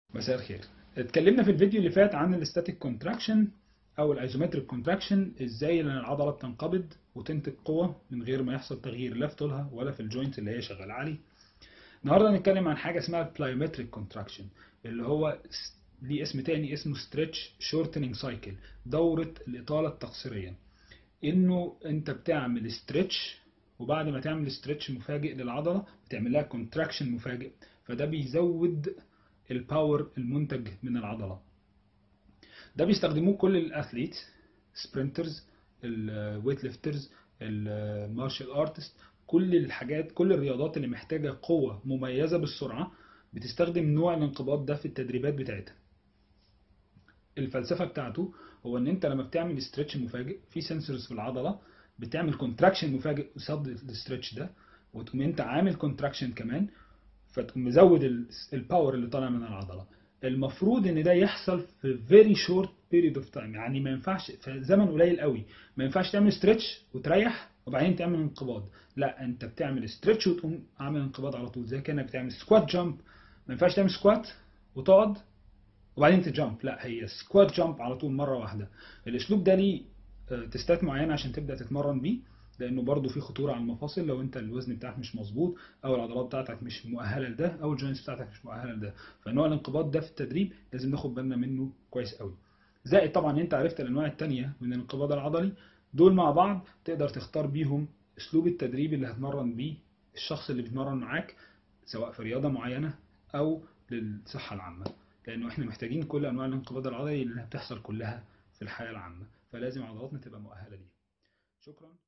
مساء الخير اتكلمنا في الفيديو اللي فات عن الاستاتيك كونتراكشن او الايزومتريك كونتراكشن ازاي ان العضله بتنقبض وتنتج قوه من غير ما يحصل تغيير لا في طولها ولا في الجوينت اللي هي شغاله عليه النهارده هنتكلم عن حاجه اسمها البلايومتريك كونتراكشن اللي هو ليه اسم تاني اسمه ستريتش شورتنينج سايكل دوره الاطاله التقصيريه انه انت بتعمل ستريتش وبعد ما تعمل ستريتش مفاجئ للعضله بتعمل لها كونتراكشن مفاجئ فده بيزود الباور المنتج من العضله ده بيستخدموه كل الاثليت سبرنترز الويت ليفترز المارشال ارتست كل الحاجات كل الرياضات اللي محتاجه قوه مميزه بالسرعه بتستخدم نوع الانقباض ده في التدريبات بتاعتها الفلسفه بتاعته هو ان انت لما بتعمل ستريتش مفاجئ في سنسورز في العضله بتعمل كونتراكشن مفاجئ قصاد الستريتش ده وتقوم انت عامل كونتراكشن كمان فتقوم مزود الباور اللي طالع من العضله المفروض ان ده يحصل في فيري شورت بيريد اوف تايم يعني ما ينفعش في زمن قليل قوي ما ينفعش تعمل ستريتش وتريح وبعدين تعمل انقباض لا انت بتعمل ستريتش وتقوم عامل انقباض على طول زي كانك بتعمل سكوات جامب ما ينفعش تعمل سكوات وتقعد وبعدين تجامب لا هي سكوات جامب على طول مره واحده الاسلوب ده ليه تستات معينه عشان تبدا تتمرن بيه لانه برضه في خطوره على المفاصل لو انت الوزن بتاعك مش مظبوط او العضلات بتاعتك مش مؤهله لده او الجوينتس بتاعتك مش مؤهله لده فنوع الانقباض ده في التدريب لازم ناخد بالنا منه كويس قوي زائد طبعا انت عرفت الانواع الثانيه من الانقباض العضلي دول مع بعض تقدر تختار بيهم اسلوب التدريب اللي هتمرن بيه الشخص اللي بيتمرن معاك سواء في رياضه معينه او للصحه العامه لانه احنا محتاجين كل انواع الانقباض العضلي اللي بتحصل كلها في الحياه العامه فلازم عضلاتنا تبقى مؤهله ليها شكرا